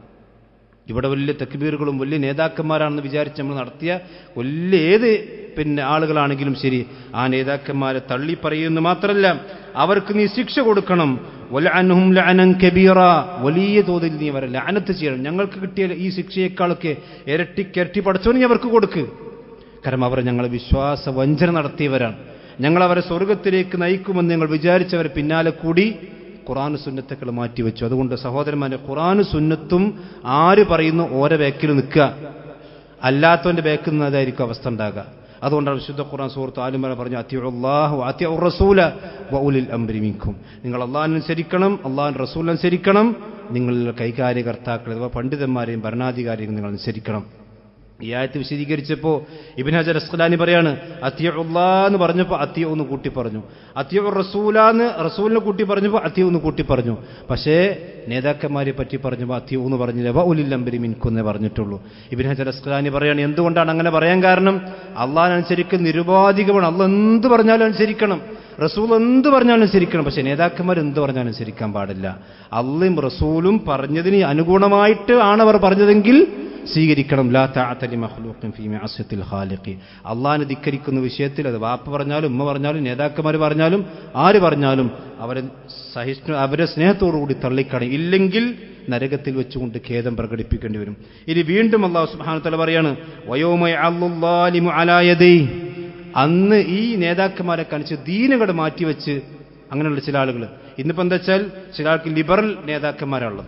ഇവിടെ വലിയ തെക്കുബീറുകളും വലിയ നേതാക്കന്മാരാണെന്ന് വിചാരിച്ച് നമ്മൾ നടത്തിയ വലിയ ഏത് പിന്നെ ആളുകളാണെങ്കിലും ശരി ആ നേതാക്കന്മാരെ തള്ളി പറയുന്നു മാത്രമല്ല അവർക്ക് നീ ശിക്ഷ കൊടുക്കണം വലഅൻഹും ലഅനൻ കബീറ വലിയ തോതിൽ നീ അവരെ ലഅനത്ത് ചെയ്യണം ഞങ്ങൾക്ക് കിട്ടിയ ഈ ശിക്ഷയേക്കാളൊക്കെ ഇരട്ടിക്കിരട്ടി പഠിച്ചോ നീ അവർക്ക് കൊടുക്ക് കാരണം അവർ ഞങ്ങളെ വിശ്വാസ വഞ്ചന നടത്തിയവരാണ് ഞങ്ങൾ അവരെ സ്വർഗത്തിലേക്ക് നയിക്കുമെന്ന് ഞങ്ങൾ വിചാരിച്ചവരെ പിന്നാലെ കൂടി ഖുറാന് സുന്നത്തുക്കൾ മാറ്റിവെച്ചു അതുകൊണ്ട് സഹോദരന്മാരെ ഖുറാന് സുന്നത്തും ആര് പറയുന്നു ഓരോ ബാക്കിൽ നിൽക്കുക അല്ലാത്തവന്റെ ബാക്കിൽ നിന്നതായിരിക്കും അവസ്ഥ ഉണ്ടാകുക അതുകൊണ്ടാണ് വിശുദ്ധ ഖുർആൻ സുഹൃത്ത് ആലുമല പറഞ്ഞു അത്യുള്ളാഹു അത്യ റസൂല വഉലിൽ അംരി മിൻകും നിങ്ങൾ അള്ളാഹിനെ അനുസരിക്കണം അള്ളാഹിന്റെ റസൂൽ അനുസരിക്കണം നിങ്ങൾ കൈകാര്യകർത്താക്കൾ അഥവാ പണ്ഡിതന്മാരെയും ഭരണാധികാരിയും നിങ്ങൾ അനുസരിക്കണം ഈ ആയത്ത് വിശദീകരിച്ചപ്പോൾ ഇബിൻ ഹജർ അസ്ഖലാനി പറയാണ് അത്യുള്ളാ എന്ന് പറഞ്ഞപ്പോൾ അത്യ ഒന്ന് കൂട്ടി പറഞ്ഞു അത്യ റസൂലാന്ന് റസൂലിനെ കൂട്ടി പറഞ്ഞപ്പോൾ അത്യ ഒന്ന് കൂട്ടി പറഞ്ഞു പക്ഷേ നേതാക്കന്മാരെ പറ്റി പറഞ്ഞപ്പോൾ അത്യ ഒന്ന് പറഞ്ഞില്ല വ ഉലില്ലംബരി മിൻകുന്നേ പറഞ്ഞിട്ടുള്ളൂ ഇബിൻ ഹജർ അസ്ഖലാനി പറയാണ് എന്തുകൊണ്ടാണ് അങ്ങനെ പറയാൻ കാരണം അള്ളാഹിനനുസരിക്കുന്ന നിരുപാധികമാണ് അള്ള എന്ത് പറഞ്ഞാലും അനുസരിക്കണം റസൂൽ എന്ത് പറഞ്ഞാലും അനുസരിക്കണം പക്ഷെ നേതാക്കന്മാർ എന്ത് പറഞ്ഞാലും അനുസരിക്കാൻ പാടില്ല അള്ളയും റസൂലും പറഞ്ഞതിന് അനുഗുണമായിട്ട് ആണ് അവർ പറഞ്ഞതെങ്കിൽ സ്വീകരിക്കണം ലാ താത്തലി മഹ്ലൂഖിൻ ഫീ മഅസിയത്തിൽ ഖാലിഖി അള്ളാഹിനെ ധിക്കരിക്കുന്ന വിഷയത്തിൽ അത് വാപ്പ പറഞ്ഞാലും ഉമ്മ പറഞ്ഞാലും നേതാക്കന്മാർ പറഞ്ഞാലും ആര് പറഞ്ഞാലും അവരെ സഹിഷ്ണു അവരെ സ്നേഹത്തോടുകൂടി തള്ളിക്കളയും ഇല്ലെങ്കിൽ നരകത്തിൽ വെച്ചുകൊണ്ട് ഖേദം പ്രകടിപ്പിക്കേണ്ടി വരും ഇനി വീണ്ടും അള്ളാഹു സുബ്ഹാനഹു പറയാണ് വയോമയ അല്ലാലിമു അലായദൈ അന്ന് ഈ നേതാക്കന്മാരെ കാണിച്ച് ദീനുകൾ മാറ്റിവെച്ച് അങ്ങനെയുള്ള ചില ആളുകൾ ഇന്നിപ്പോൾ എന്താ വെച്ചാൽ ചില ആൾക്ക് ലിബറൽ നേതാക്കന്മാരുള്ളത്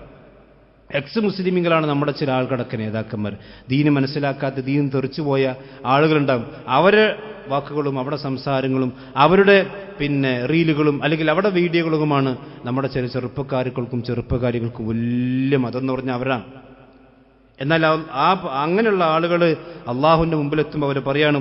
എക്സ് മുസ്ലിമുകളാണ് നമ്മുടെ ചില ആളുകളൊക്കെ നേതാക്കന്മാർ ദീന് മനസ്സിലാക്കാത്ത ദീൻ തെറിച്ചുപോയ ആളുകളുണ്ടാകും അവരെ വാക്കുകളും അവരുടെ സംസാരങ്ങളും അവരുടെ പിന്നെ റീലുകളും അല്ലെങ്കിൽ അവരുടെ വീഡിയോകളുമാണ് നമ്മുടെ ചില ചെറുപ്പക്കാരുകൾക്കും ചെറുപ്പക്കാരികൾക്കും വലിയ മതം എന്ന് പറഞ്ഞാൽ അവരാണ് എന്നാൽ ആ അങ്ങനെയുള്ള ആളുകൾ അള്ളാഹുവിന്റെ മുമ്പിലെത്തുമ്പോൾ അവർ പറയാണ്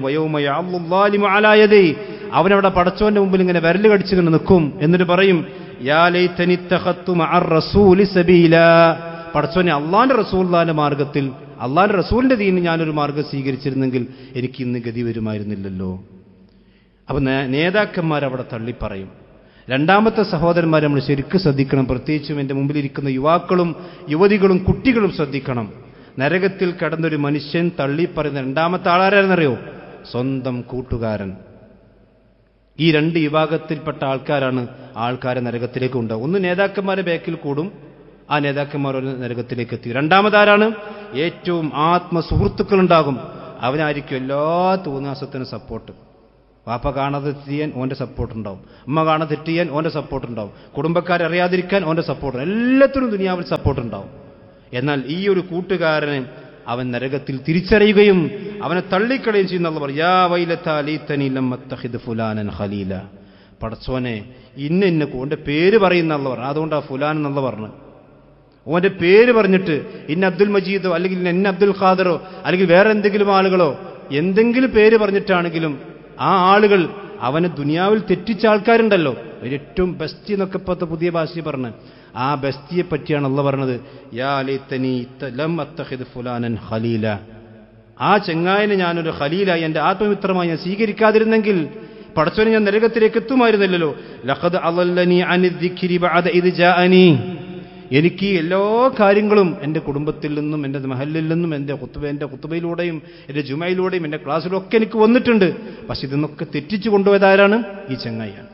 വയോമയാലായതേ അവനവിടെ പടച്ചോന്റെ മുമ്പിൽ ഇങ്ങനെ വിരല് കടിച്ചുകൊണ്ട് നിൽക്കും എന്നിട്ട് പറയും യാ ലൈതനിത്തഖത്തു മഅർ റസൂലി സബീല പടച്ചോനെ അള്ളാന്റെ റസൂല്ലാന്റെ മാർഗത്തിൽ അള്ളാന്റെ റസൂലിന്റെ ദീന് ഞാനൊരു മാർഗം സ്വീകരിച്ചിരുന്നെങ്കിൽ എനിക്ക് ഇന്ന് ഗതി വരുമായിരുന്നില്ലല്ലോ അപ്പൊ നേതാക്കന്മാർ അവിടെ തള്ളിപ്പറയും രണ്ടാമത്തെ സഹോദരന്മാർ നമ്മൾ ശരിക്കും ശ്രദ്ധിക്കണം പ്രത്യേകിച്ചും എൻ്റെ മുമ്പിലിരിക്കുന്ന യുവാക്കളും യുവതികളും കുട്ടികളും ശ്രദ്ധിക്കണം നരകത്തിൽ കടന്നൊരു മനുഷ്യൻ തള്ളിപ്പറയുന്ന രണ്ടാമത്തെ ആളാരെന്നറിയോ സ്വന്തം കൂട്ടുകാരൻ ഈ രണ്ട് വിഭാഗത്തിൽപ്പെട്ട ആൾക്കാരാണ് ആൾക്കാരെ നരകത്തിലേക്ക് ഉണ്ടാവും ഒന്ന് നേതാക്കന്മാരെ ബാക്കിൽ കൂടും ആ നേതാക്കന്മാർ ഒരു നരകത്തിലേക്ക് എത്തി രണ്ടാമതാരാണ് ഏറ്റവും ആത്മസുഹൃത്തുക്കളുണ്ടാകും അവനായിരിക്കും എല്ലാ തോന്നാസത്തിനും സപ്പോർട്ട് വാപ്പ കാണാതെ ചെയ്യാൻ ഓന്റെ സപ്പോർട്ട് ഉണ്ടാവും അമ്മ കാണാതെ തെറ്റ് ചെയ്യാൻ ഓന്റെ സപ്പോർട്ട് ഉണ്ടാവും കുടുംബക്കാരെ അറിയാതിരിക്കാൻ ഓന്റെ സപ്പോർട്ട് എല്ലാത്തിനും ദുനിയാവിൽ സപ്പോർട്ട് ഉണ്ടാവും എന്നാൽ ഈ ഒരു കൂട്ടുകാരനെ അവൻ നരകത്തിൽ തിരിച്ചറിയുകയും അവനെ തള്ളിക്കളയും ചെയ്യുന്ന യാ വൈലത്താലീത്തനിലമ്മത്തഹിദ് ഫുലാനൻ ഖലീല പടച്ചോനെ ഇന്ന ഇന്ന ഓന്റെ പേര് പറയുന്ന പറഞ്ഞു അതുകൊണ്ട് ആ ഫുലാൻ എന്നുള്ള പറഞ്ഞു ഓന്റെ പേര് പറഞ്ഞിട്ട് ഇന്ന അബ്ദുൽ മജീദോ അല്ലെങ്കിൽ എന്ന അബ്ദുൽ ഖാദറോ അല്ലെങ്കിൽ വേറെ എന്തെങ്കിലും ആളുകളോ എന്തെങ്കിലും പേര് പറഞ്ഞിട്ടാണെങ്കിലും ആ ആളുകൾ അവനെ ദുനിയാവിൽ തെറ്റിച്ച ആൾക്കാരുണ്ടല്ലോ ഏറ്റവും ബെസ്റ്റ് എന്നൊക്കെ ഇപ്പോഴത്തെ പുതിയ ഭാഷയിൽ പറഞ്ഞ് ആ ബെസ്റ്റിയെ പറ്റിയാണ് അള്ള പറഞ്ഞത് യാ ലൈത്തനി ലം അത്തഹിദ് ഫുലാനൻ ഖലീല ആ ചെങ്ങായനെ ഞാനൊരു ഖലീലായി എൻ്റെ ആത്മമിത്രമായി ഞാൻ സ്വീകരിക്കാതിരുന്നെങ്കിൽ പടച്ചോനെ ഞാൻ നരകത്തിലേക്ക് എത്തുമായിരുന്നില്ലല്ലോ ലഖദ് അളല്ലനി അനി ദിക്രി ബഅദ ഇദ് ജാഅനി എനിക്ക് എല്ലാ കാര്യങ്ങളും എൻ്റെ കുടുംബത്തിൽ നിന്നും എൻ്റെ മഹലിൽ നിന്നും എൻ്റെ കുത്തുബ എൻ്റെ കുത്തുബയിലൂടെയും എൻ്റെ ജുമയിലൂടെയും എൻ്റെ ക്ലാസ്സിലും ഒക്കെ എനിക്ക് വന്നിട്ടുണ്ട് പക്ഷെ ഇതൊന്നൊക്കെ തെറ്റിച്ചു കൊണ്ടുപോയതാരാണ് ഈ ചെങ്ങായിയാണ്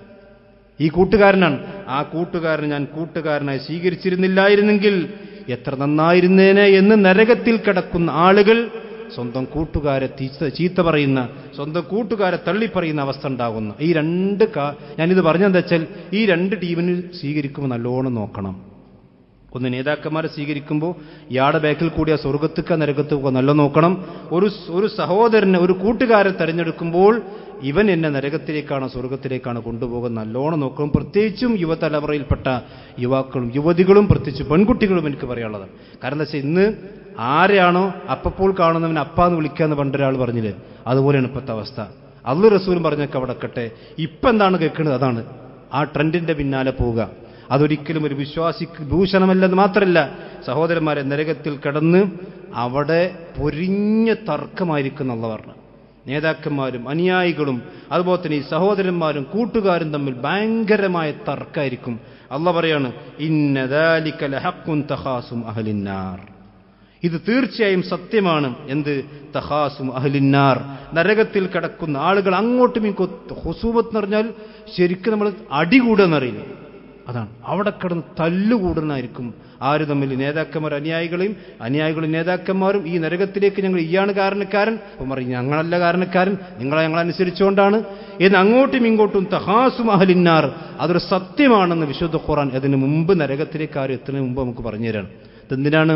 ഈ കൂട്ടുകാരനാണ് ആ കൂട്ടുകാരനെ ഞാൻ കൂട്ടുകാരനായി സ്വീകരിച്ചിരുന്നില്ലായിരുന്നെങ്കിൽ എത്ര നന്നായിരുന്നേനെ എന്ന് നരകത്തിൽ കിടക്കുന്ന ആളുകൾ സ്വന്തം കൂട്ടുകാരെ ചീത്ത ചീത്ത പറയുന്ന സ്വന്തം കൂട്ടുകാരെ തള്ളിപ്പറയുന്ന അവസ്ഥ ഉണ്ടാകുന്നു ഈ രണ്ട് കാ ഞാനിത് പറഞ്ഞെന്താ വെച്ചാൽ ഈ രണ്ട് ടീമിന് സ്വീകരിക്കുമ്പോൾ നല്ലോണം നോക്കണം ഒന്ന് നേതാക്കന്മാരെ സ്വീകരിക്കുമ്പോൾ ഇയാളുടെ ബാക്കിൽ കൂടി ആ സ്വർഗത്തുക്ക നരകത്തുക്ക നല്ല നോക്കണം ഒരു ഒരു സഹോദരനെ ഒരു കൂട്ടുകാരെ തെരഞ്ഞെടുക്കുമ്പോൾ ഇവൻ എന്നെ നരകത്തിലേക്കാണ് സ്വർഗത്തിലേക്കാണ് കൊണ്ടുപോകുന്നത് നല്ലോണം നോക്കണം പ്രത്യേകിച്ചും യുവതലമുറയിൽപ്പെട്ട യുവാക്കളും യുവതികളും പ്രത്യേകിച്ച് പെൺകുട്ടികളും എനിക്ക് പറയാനുള്ളതാണ് കാരണം എന്താ വെച്ചാൽ ഇന്ന് ആരെയാണോ അപ്പപ്പോൾ കാണുന്നവൻ അപ്പാന്ന് വിളിക്കാന്ന് പണ്ടൊരാൾ പറഞ്ഞില്ലേ അതുപോലെയാണ് ഇപ്പോഴത്തെ അവസ്ഥ അള്ളു റസൂലും പറഞ്ഞൊക്കെ അവിടെ കട്ടെ ഇപ്പം എന്താണ് കേൾക്കുന്നത് അതാണ് ആ ട്രെൻഡിന്റെ പിന്നാലെ പോവുക അതൊരിക്കലും ഒരു വിശ്വാസിക്ക് ഭൂഷണമല്ലെന്ന് മാത്രമല്ല സഹോദരന്മാരെ നരകത്തിൽ കിടന്ന് അവിടെ പൊരിഞ്ഞ തർക്കമായിരിക്കും എന്നുള്ള പറഞ്ഞു നേതാക്കന്മാരും അനുയായികളും അതുപോലെ തന്നെ ഈ സഹോദരന്മാരും കൂട്ടുകാരും തമ്മിൽ ഭയങ്കരമായ തർക്കമായിരിക്കും അല്ല പറയാണ് ഇന്നദാലിക്കലഹക്കുൻ തഹാസും അഹലിന്നാർ ഇത് തീർച്ചയായും സത്യമാണ് എന്ത് തഹാസും അഹലിന്നാർ നരകത്തിൽ കിടക്കുന്ന ആളുകൾ അങ്ങോട്ടും ഇങ്ങോട്ടും ഹുസൂബത്ത് എന്ന് പറഞ്ഞാൽ ശരിക്കും നമ്മൾ അടികൂടുന്നറിയില്ല അതാണ് അവിടെ കിടന്ന് തല്ലുകൂടുന്നതായിരിക്കും ആര് തമ്മിൽ നേതാക്കന്മാർ അനുയായികളെയും അനുയായികളും നേതാക്കന്മാരും ഈ നരകത്തിലേക്ക് ഞങ്ങൾ ഈയാണ് കാരണക്കാരൻ അപ്പം പറയും ഞങ്ങളല്ല കാരണക്കാരൻ നിങ്ങളെ ഞങ്ങൾ അനുസരിച്ചുകൊണ്ടാണ് എന്ന് അങ്ങോട്ടും ഇങ്ങോട്ടും തഹാസും അഹലിന്നാർ അതൊരു സത്യമാണെന്ന് വിശുദ്ധ ഖുറാൻ അതിന് മുമ്പ് നരകത്തിലേക്ക് ആരും എത്തുന്നതിന് മുമ്പ് നമുക്ക് പറഞ്ഞു തരാണ് ഇതെന്തിനാണ്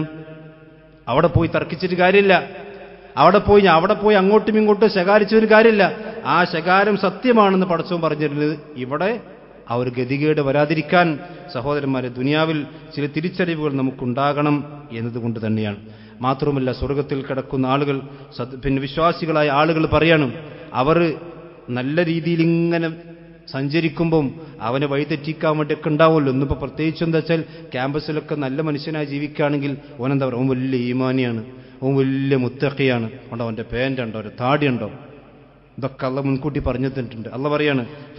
അവിടെ പോയി തർക്കിച്ചിട്ട് കാര്യമില്ല അവിടെ പോയി അവിടെ പോയി അങ്ങോട്ടും ഇങ്ങോട്ടും ശകാരിച്ചൊരു കാര്യമില്ല ആ ശകാരം സത്യമാണെന്ന് പടച്ചവും പറഞ്ഞിരുന്നത് ഇവിടെ ആ ഒരു ഗതികേട് വരാതിരിക്കാൻ സഹോദരന്മാരെ ദുനിയാവിൽ ചില തിരിച്ചറിവുകൾ നമുക്കുണ്ടാകണം എന്നതുകൊണ്ട് തന്നെയാണ് മാത്രവുമല്ല സ്വർഗത്തിൽ കിടക്കുന്ന ആളുകൾ പിന്നെ വിശ്വാസികളായ ആളുകൾ പറയണം അവർ നല്ല രീതിയിൽ ഇങ്ങനെ സഞ്ചരിക്കുമ്പം അവനെ വഴിതെറ്റിക്കാൻ വേണ്ടിയൊക്കെ ഉണ്ടാവുമല്ലോ ഇന്നിപ്പോൾ പ്രത്യേകിച്ച് എന്താ വെച്ചാൽ ക്യാമ്പസിലൊക്കെ നല്ല മനുഷ്യനായി ജീവിക്കുകയാണെങ്കിൽ ഓനെന്താ പറയുക ഓൻ വലിയ ഈമാനിയാണ് ഓൻ വലിയ മുത്തക്കയാണ് ഉണ്ടോ അവൻ്റെ പേൻ്റുണ്ടോ ഒരു താടിയുണ്ടോ ഇതൊക്കെ അള്ള മുൻകൂട്ടി പറഞ്ഞു തന്നിട്ടുണ്ട് അള്ള പറയാണ്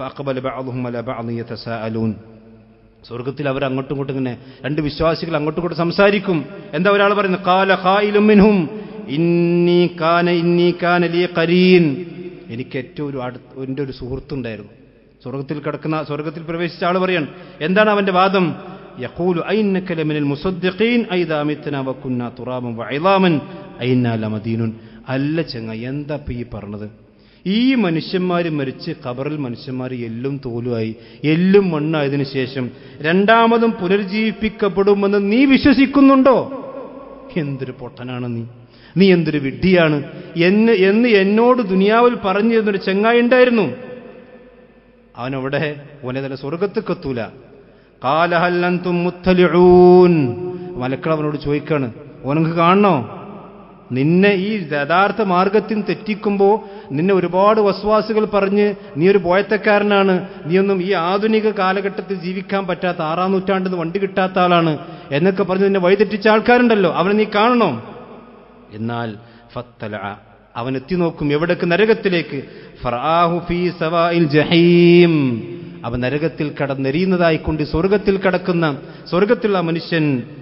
സ്വർഗത്തിൽ അവർ അങ്ങോട്ടും ഇങ്ങോട്ടും ഇങ്ങനെ രണ്ട് വിശ്വാസികൾ അങ്ങോട്ടും ഇങ്ങോട്ടും സംസാരിക്കും എന്താ ഒരാൾ പറയുന്നത് കാല ഖായിലും മിൻഹും ഇന്നി കാന ഇന്നി കാന ലീ ഖരീൻ എനിക്ക് ഏറ്റവും ഒരു അടുത്ത് എൻ്റെ ഒരു സുഹൃത്തുണ്ടായിരുന്നു സ്വർഗത്തിൽ കിടക്കുന്ന സ്വർഗത്തിൽ പ്രവേശിച്ച ആൾ പറയാണ് എന്താണ് അവന്റെ വാദം യഖൂലു ഐന്നക ലമിനൽ മുസദ്ദിഖീൻ ഐദാ മിത്നാ വകുന്നാ തുറാബൻ വഇളാമൻ ഐന്നാ ലമദീനുൻ അല്ല ചെങ്ങ എന്താ ഈ പറഞ്ഞത് ഈ മനുഷ്യന്മാർ മരിച്ച് ഖബറിൽ മനുഷ്യന്മാർ എല്ലും തോലുമായി എല്ലും മണ്ണായതിനു ശേഷം രണ്ടാമതും പുനർജീവിപ്പിക്കപ്പെടുമെന്ന് നീ വിശ്വസിക്കുന്നുണ്ടോ എന്തൊരു പൊട്ടനാണ് നീ നീ എന്തൊരു വിഡ്ഢിയാണ് എന്ന് എന്ന് എന്നോട് ദുനിയാവിൽ പറഞ്ഞു തന്നൊരു ചെങ്ങായി ഉണ്ടായിരുന്നു അവനവിടെ ഓനെ തന്നെ സ്വർഗത്തേക്കെത്തൂല കാലഹല്ലന്തും മുത്തലിഊൻ മലക്കൾ അവനോട് ചോദിക്കാണ് ഓനക്ക് കാണണോ നിന്നെ ഈ യഥാർത്ഥ മാർഗത്തിൽ തെറ്റിക്കുമ്പോൾ നിന്നെ ഒരുപാട് വസ്വാസുകൾ പറഞ്ഞ് നീ ഒരു പോയത്തക്കാരനാണ് നീയൊന്നും ഈ ആധുനിക കാലഘട്ടത്തിൽ ജീവിക്കാൻ പറ്റാത്ത ആറാം നൂറ്റാണ്ടിന് വണ്ടി കിട്ടാത്ത ആളാണ് എന്നൊക്കെ പറഞ്ഞ് നിന്നെ വഴിതെറ്റിച്ച ആൾക്കാരുണ്ടല്ലോ അവനെ നീ കാണണോ എന്നാൽ ഫത്തല അവൻ എത്തി നോക്കും എവിടേക്ക് നരകത്തിലേക്ക് ഫറാഹു ഫീ സവാഇൽ ജഹീം അവൻ നരകത്തിൽ കടന്നെറിയുന്നതായിക്കൊണ്ട് സ്വർഗത്തിൽ കടക്കുന്ന സ്വർഗത്തിലുള്ള മനുഷ്യൻ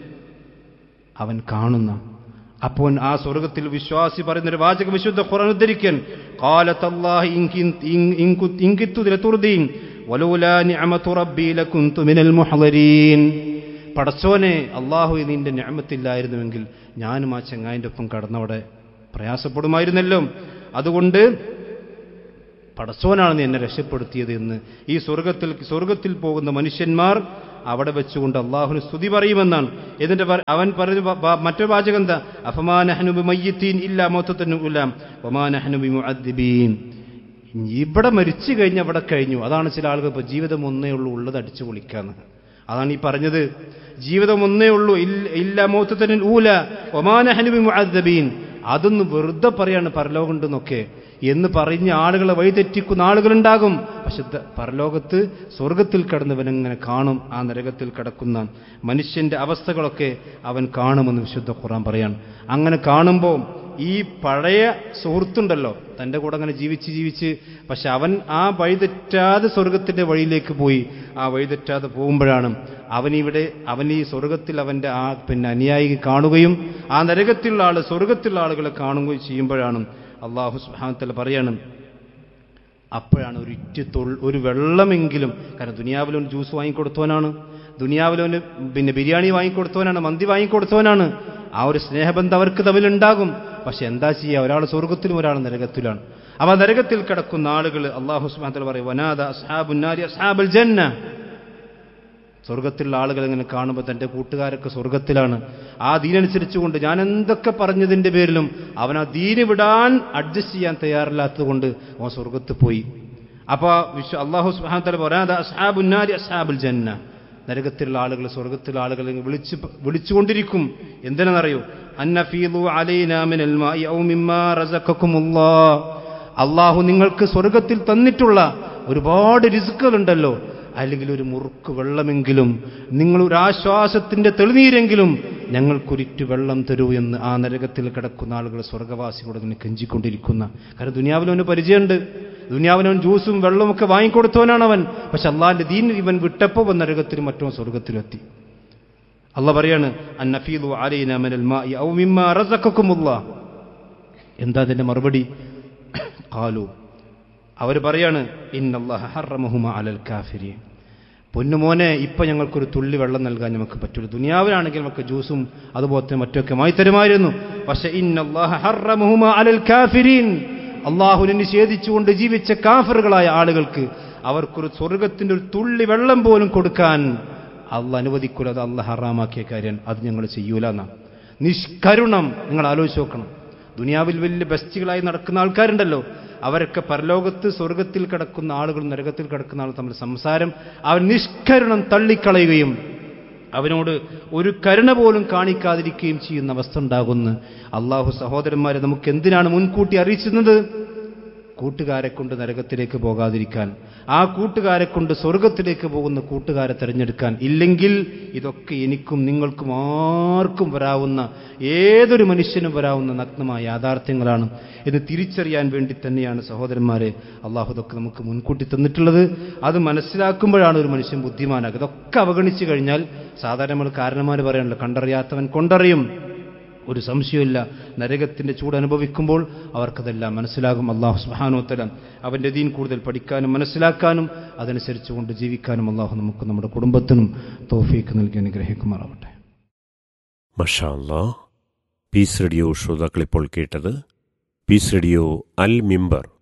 അവൻ കാണുന്ന അപ്പോൾ ആ സ്വർഗത്തിൽ വിശ്വാസി പറയുന്നൊരു വാചക വിശുദ്ധ ഖുർആൻ ഉദ്ധരിക്കൻ ഖാലത്തല്ലാഹി ഇൻകിത്തു ലതുർദീൻ വലൗലാ നിഅമതു റബ്ബി ലകുന്തു മിനൽ മുഹ്ളരീൻ പടച്ചോനെ അള്ളാഹു നിന്റെ ഞാമത്തില്ലായിരുന്നുവെങ്കിൽ ഞാനും ആ ചെങ്ങായിൻ്റെ ഒപ്പം കടന്നവിടെ പ്രയാസപ്പെടുമായിരുന്നല്ലോ അതുകൊണ്ട് പടച്ചോനാണ് നീ എന്നെ രക്ഷപ്പെടുത്തിയത് എന്ന് ഈ സ്വർഗത്തിൽ സ്വർഗത്തിൽ പോകുന്ന മനുഷ്യന്മാർ അവിടെ വെച്ചുകൊണ്ട് അള്ളാഹുന് സ്തുതി പറയുമെന്നാണ് ഇതിന്റെ അവൻ പറഞ്ഞ മറ്റൊരു വാചകം എന്താ അഫമാനഹനുബി മയ്യത്തീൻ ഇല്ല മൊത്തത്തിനുലാം ഒമാനഹനുബി മുഅദ്ദിബീൻ ഇവിടെ മരിച്ചു കഴിഞ്ഞ് അവിടെ കഴിഞ്ഞു അതാണ് ചില ആളുകൾ ഇപ്പോൾ ജീവിതം ഒന്നേ ഉള്ളൂ ഉള്ളത് അടിച്ചു പൊളിക്കാന്ന് അതാണ് ഈ പറഞ്ഞത് ജീവിതം ഒന്നേ ഉള്ളൂ ഇല്ല- ഇല്ല മോത്തത്തിൻ ഊല ഒമാനഹനുബി മുഅദ്ദബീൻ അതൊന്ന് വെറുതെ പറയാണ് പരലോകമുണ്ടെന്നൊക്കെ എന്ന് പറഞ്ഞ് ആളുകളെ വഴിതെറ്റിക്കുന്ന ആളുകളുണ്ടാകും പക്ഷെ ദ- പരലോകത്ത് സ്വർഗത്തിൽ കിടന്നവനെങ്ങനെ കാണും ആ നരകത്തിൽ കിടക്കുന്ന മനുഷ്യന്റെ അവസ്ഥകളൊക്കെ അവൻ കാണുമെന്ന് വിശുദ്ധ ഖുറാൻ പറയാണ് അങ്ങനെ കാണുമ്പോൾ ഈ പഴയ സുഹൃത്തുണ്ടല്ലോ തൻ്റെ കൂടെ അങ്ങനെ ജീവിച്ച് ജീവിച്ച് പക്ഷെ അവൻ ആ വഴിതെറ്റാതെ സ്വർഗത്തിന്റെ വഴിയിലേക്ക് പോയി ആ വഴിതെറ്റാതെ പോകുമ്പോഴാണ് അവനിവിടെ അവൻ ഈ സ്വർഗത്തിൽ അവന്റെ ആ പിന്നെ അനുയായി കാണുകയും ആ നരകത്തിലുള്ള ആൾ സ്വർഗത്തിലുള്ള ആളുകളെ കാണുകയും ചെയ്യുമ്പോഴാണ് അള്ളാഹു സുഹാനത്തിൽ പറയാണ് അപ്പോഴാണ് ഒരു ഇറ്റ് തൊൾ ഒരു വെള്ളമെങ്കിലും കാരണം ദുനിയാവിലൊന്ന് ജ്യൂസ് വാങ്ങിക്കൊടുത്തവനാണ് ദുനിയാവിലൊന്ന് പിന്നെ ബിരിയാണി വാങ്ങിക്കൊടുത്തവനാണ് മന്തി വാങ്ങിക്കൊടുത്തവനാണ് ആ ഒരു സ്നേഹബന്ധം അവർക്ക് തമ്മിലുണ്ടാകും പക്ഷെ എന്താ ചെയ്യുക ഒരാൾ സ്വർഗത്തിലും ഒരാൾ നരകത്തിലാണ് അവ നരകത്തിൽ കിടക്കുന്ന ആളുകൾ അള്ളാഹു സുബ്ഹാനഹു പറയും വനാദ അസ്ഹാബുന്നാരി അസ്ഹാബുൽ ജന്ന സ്വർഗത്തിലുള്ള ആളുകൾ ഇങ്ങനെ കാണുമ്പോൾ തൻ്റെ കൂട്ടുകാരൊക്കെ സ്വർഗത്തിലാണ് ആ ദീനനുസരിച്ചുകൊണ്ട് ഞാൻ എന്തൊക്കെ പറഞ്ഞതിൻ്റെ പേരിലും അവൻ ആ ദീന് വിടാൻ അഡ്ജസ്റ്റ് ചെയ്യാൻ തയ്യാറില്ലാത്തത് കൊണ്ട് അവൻ സ്വർഗത്ത് പോയി അപ്പോൾ വിശ്വ അള്ളാഹു സുഹാന്തല പറയാതെ അസ്ഹാബുന്നാരി അസ്ഹാബുൽ ജന്ന നരകത്തിലുള്ള ആളുകൾ സ്വർഗത്തിലുള്ള ആളുകൾ ഇങ്ങനെ വിളിച്ച് വിളിച്ചുകൊണ്ടിരിക്കും എന്തിനെന്നറിയോ അന്നഫീലു അലൈനാ മിനൽ മാഇ ഔ മിമ്മാ റസഖക്കുമുല്ലാഹ് അള്ളാഹു നിങ്ങൾക്ക് സ്വർഗത്തിൽ തന്നിട്ടുള്ള ഒരുപാട് രിസ്ക്കുകളുണ്ടല്ലോ അല്ലെങ്കിൽ ഒരു മുറുക്ക് വെള്ളമെങ്കിലും നിങ്ങൾ ഒരു ആശ്വാസത്തിന്റെ തെളിനീരെങ്കിലും ഞങ്ങൾക്കൊരിറ്റ് വെള്ളം തരൂ എന്ന് ആ നരകത്തിൽ കിടക്കുന്ന ആളുകൾ സ്വർഗവാസികളോട് ഇങ്ങനെ കെഞ്ചിക്കൊണ്ടിരിക്കുന്ന കാരണം ദുനിയാവിലവന് പരിചയമുണ്ട് ദുനിയാവിനവൻ ജ്യൂസും വെള്ളവും ഒക്കെ വാങ്ങിക്കൊടുത്തവനാണ് അവൻ പക്ഷെ അള്ളാഹിന്റെ ദീൻ ഇവൻ വിട്ടപ്പോൾ വൻ നരകത്തിലും മറ്റോ സ്വർഗത്തിലെത്തി അല്ല പറയാണ് അന്നഫീദു അലൈന മിനൽ മാഇ ഔ മിമ്മാ റസഖക്കുമുല്ലാഹ് എന്താ അതിന്റെ മറുപടി കാലു അവർ പറയാണ് ഇന്നല്ലാഹ ഹറമഹുമ അലൽ കാഫിരി പൊന്നുമോനെ ഇപ്പൊ ഞങ്ങൾക്കൊരു തുള്ളി വെള്ളം നൽകാൻ നമുക്ക് പറ്റുള്ളൂ ദുനിയാവിലാണെങ്കിൽ നമുക്ക് ജ്യൂസും അതുപോലെ മറ്റൊക്കെ മായി തരുമായിരുന്നു പക്ഷെ ഇന്നല്ലാഹ ഹറമഹുമ അലൽ കാഫിരീൻ അള്ളാഹുവിനെ നിഷേധിച്ചുകൊണ്ട് ജീവിച്ച കാഫറുകളായ ആളുകൾക്ക് അവർക്കൊരു സ്വർഗത്തിന്റെ ഒരു തുള്ളി വെള്ളം പോലും കൊടുക്കാൻ അള്ള അനുവദിക്കൂല അത് അള്ള ഹറാമാക്കിയ കാര്യം അത് ഞങ്ങൾ ചെയ്യൂല എന്നാ നിഷ്കരുണം നിങ്ങൾ ആലോചിച്ച് നോക്കണം ദുനിയാവിൽ വലിയ ബസ്റ്റികളായി നടക്കുന്ന ആൾക്കാരുണ്ടല്ലോ അവരൊക്കെ പരലോകത്ത് സ്വർഗത്തിൽ കിടക്കുന്ന ആളുകൾ നരകത്തിൽ കിടക്കുന്ന ആൾ തമ്മിൽ സംസാരം അവൻ നിഷ്കരുണം തള്ളിക്കളയുകയും അവനോട് ഒരു കരുണ പോലും കാണിക്കാതിരിക്കുകയും ചെയ്യുന്ന അവസ്ഥ ഉണ്ടാകുന്നു അള്ളാഹു സഹോദരന്മാരെ നമുക്ക് എന്തിനാണ് മുൻകൂട്ടി അറിയിച്ചിരുന്നത് കൂട്ടുകാരെ കൊണ്ട് നരകത്തിലേക്ക് പോകാതിരിക്കാൻ ആ കൂട്ടുകാരെ കൊണ്ട് സ്വർഗത്തിലേക്ക് പോകുന്ന കൂട്ടുകാരെ തിരഞ്ഞെടുക്കാൻ ഇല്ലെങ്കിൽ ഇതൊക്കെ എനിക്കും നിങ്ങൾക്കും ആർക്കും വരാവുന്ന ഏതൊരു മനുഷ്യനും വരാവുന്ന നഗ്നമായ യാഥാർത്ഥ്യങ്ങളാണ് എന്ന് തിരിച്ചറിയാൻ വേണ്ടി തന്നെയാണ് സഹോദരന്മാരെ അള്ളാഹു ഇതൊക്കെ നമുക്ക് മുൻകൂട്ടി തന്നിട്ടുള്ളത് അത് മനസ്സിലാക്കുമ്പോഴാണ് ഒരു മനുഷ്യൻ ബുദ്ധിമാനാകുക ഇതൊക്കെ അവഗണിച്ചു കഴിഞ്ഞാൽ സാധാരണ നമ്മൾ കാരണന്മാർ പറയാനുള്ളത് കണ്ടറിയാത്തവൻ കൊണ്ടറിയും ഒരു സംശയമില്ല നരകത്തിന്റെ ചൂട് അനുഭവിക്കുമ്പോൾ അവർക്കതെല്ലാം മനസ്സിലാകും അള്ളാഹു സുഹാനോത്തലം അവന്റെ ദീൻ കൂടുതൽ പഠിക്കാനും മനസ്സിലാക്കാനും അതനുസരിച്ച് കൊണ്ട് ജീവിക്കാനും അള്ളാഹു നമുക്ക് നമ്മുടെ കുടുംബത്തിനും തോഫീക്ക് നൽകി അനുഗ്രഹിക്കുമാറാവട്ടെ മഷാ അല്ലാ പീസ് റേഡിയോ ശ്രോതാക്കളിപ്പോൾ കേട്ടത് പീസ് റേഡിയോ അൽ മിമ്പർ